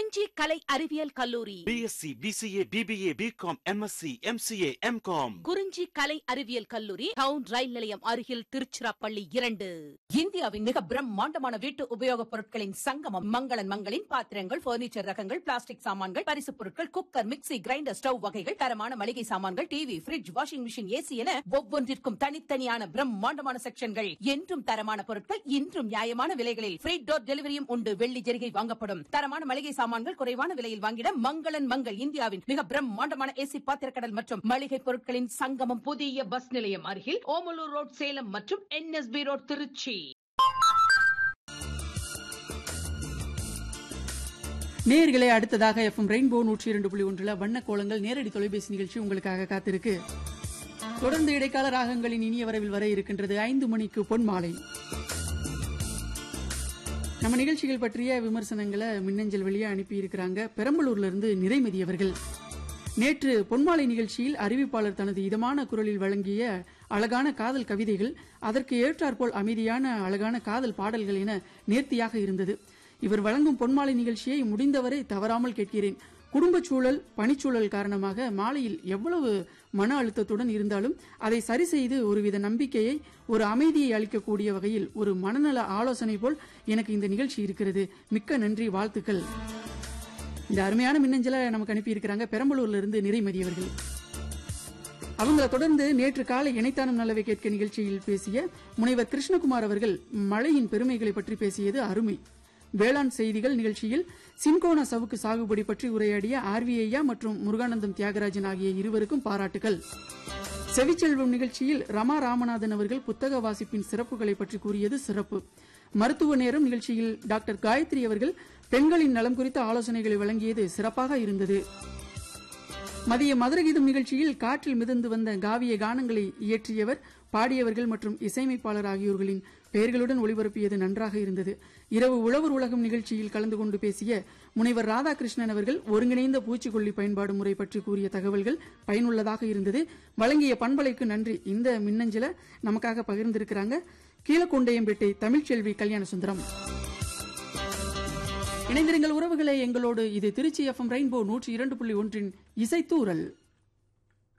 குறிஞ்சி கலை அறிவியல் கல்லூரி BSc BCA BBA BCom MSc MCA MCom Kurinji கலை அறிவியல் கல்லூரி டவுன் ரயில் நிலையம் அருகில் திருச்சிராப்பள்ளி இரண்டு இந்தியாவின் மிக பிரம்மாண்டமான வீட்டு உபயோகப் பொருட்களின் சங்கமம் மங்களன் மங்களின் பாத்திரங்கள் பர்னிச்சர் ரகங்கள் பிளாஸ்டிக் சாமான்கள் பரிசுப் பொருட்கள் குக்கர் மிக்ஸி கிரைண்டர் ஸ்டவ் வகைகள் தரமான மளிகை சாமான்கள் TV fridge washing machine AC என ஒவ்வொன்றிற்கும் தனித்தனியான பிரம்மாண்டமான செக்ஷன்கள் என்றும் தரமான பொருட்கள் இன்றும் நியாயமான விலைகளில் ஃப்ரீ டோர் டெலிவரியும் உண்டு வெள்ளி ஜெரிகை வாங்கப்படும் தரமான மளிகை சாமான்கள் குறைவான விலையில் வாங்கிட மங்களன் மங்கள் இந்தியாவின் மிக பிரம்மாண்டமான ஏசி பாத்திரக்கடல் மற்றும் மளிகை பொருட்களின் சங்கமம் புதிய பஸ் நிலையம் அருகில் ஓமலூர் ரோட் சேலம் மற்றும் என்எஸ்பி ரோட் திருச்சி நேயர்களே அடுத்ததாக எஃப்எம் ரெயின்போ நூற்றி இரண்டு புள்ளி ஒன்றில் வண்ண கோலங்கள் நேரடி தொலைபேசி நிகழ்ச்சி உங்களுக்காக காத்திருக்கு தொடர்ந்து இடைக்கால ராகங்களின் இனிய வரவில் வர இருக்கின்றது ஐந்து மணிக்கு பொன் மாலை நம்ம நிகழ்ச்சிகள் பற்றிய விமர்சனங்களை மின்னஞ்சல் வழியா அனுப்பி இருக்கிறாங்க பெரம்பலூர்ல இருந்து நிறைமதி அவர்கள் நேற்று பொன்மாலை நிகழ்ச்சியில் அறிவிப்பாளர் தனது இதமான குரலில் வழங்கிய அழகான காதல் கவிதைகள் அதற்கு ஏற்றாற்போல் அமைதியான அழகான காதல் பாடல்கள் என நேர்த்தியாக இருந்தது இவர் வழங்கும் பொன்மாலை நிகழ்ச்சியை முடிந்தவரை தவறாமல் கேட்கிறேன் குடும்பச் சூழல் பணிச்சூழல் காரணமாக மாலையில் எவ்வளவு மன அழுத்தத்துடன் இருந்தாலும் அதை சரி செய்து ஒருவித நம்பிக்கையை ஒரு அமைதியை அளிக்கக்கூடிய வகையில் ஒரு மனநல ஆலோசனை போல் எனக்கு இந்த நிகழ்ச்சி இருக்கிறது மிக்க நன்றி வாழ்த்துக்கள் இந்த அருமையான மின்னஞ்சலை நமக்கு அனுப்பி இருக்கிறாங்க பெரம்பலூர்ல இருந்து நிறைமதி அவர்கள் அவங்கள தொடர்ந்து நேற்று காலை இணைத்தானம் நல்லவை கேட்க நிகழ்ச்சியில் பேசிய முனைவர் கிருஷ்ணகுமார் அவர்கள் மழையின் பெருமைகளை பற்றி பேசியது அருமை வேளாண் செய்திகள் நிகழ்ச்சியில் சின்கோனா சவுக்கு சாகுபடி பற்றி உரையாடிய ஆர்விஐயா மற்றும் முருகானந்தம் தியாகராஜன் ஆகிய இருவருக்கும் பாராட்டுகள் செவிச்செல்வம் நிகழ்ச்சியில் ரமா ராமநாதன் அவர்கள் புத்தக வாசிப்பின் சிறப்புகளை பற்றி கூறியது சிறப்பு மருத்துவ நேரம் நிகழ்ச்சியில் டாக்டர் காயத்ரி அவர்கள் பெண்களின் நலம் குறித்த ஆலோசனைகளை வழங்கியது சிறப்பாக இருந்தது மதிய மதுரகீதம் நிகழ்ச்சியில் காற்றில் மிதந்து வந்த காவிய கானங்களை இயற்றியவர் பாடியவர்கள் மற்றும் இசையமைப்பாளர் ஆகியோர்களின் பெயர்களுடன் ஒளிபரப்பியது நன்றாக இருந்தது இரவு உழவர் உலகம் நிகழ்ச்சியில் கலந்து கொண்டு பேசிய முனைவர் ராதாகிருஷ்ணன் அவர்கள் ஒருங்கிணைந்த பூச்சிக்கொல்லி பயன்பாடு முறை பற்றி கூறிய தகவல்கள் பயனுள்ளதாக இருந்தது வழங்கிய பண்பலைக்கு நன்றி இந்த மின்னஞ்சலை நமக்காக பகிர்ந்திருக்கிறாங்க கீழக்கொண்டையம்பேட்டை தமிழ்ச்செல்வி கல்யாண சுந்தரம் இணைந்திருங்கள் உறவுகளே எங்களோடு இது திருச்சி எஃப்எம் ரெயின்போ நூற்றி இரண்டு புள்ளி ஒன்றின் இசைத்தூரல்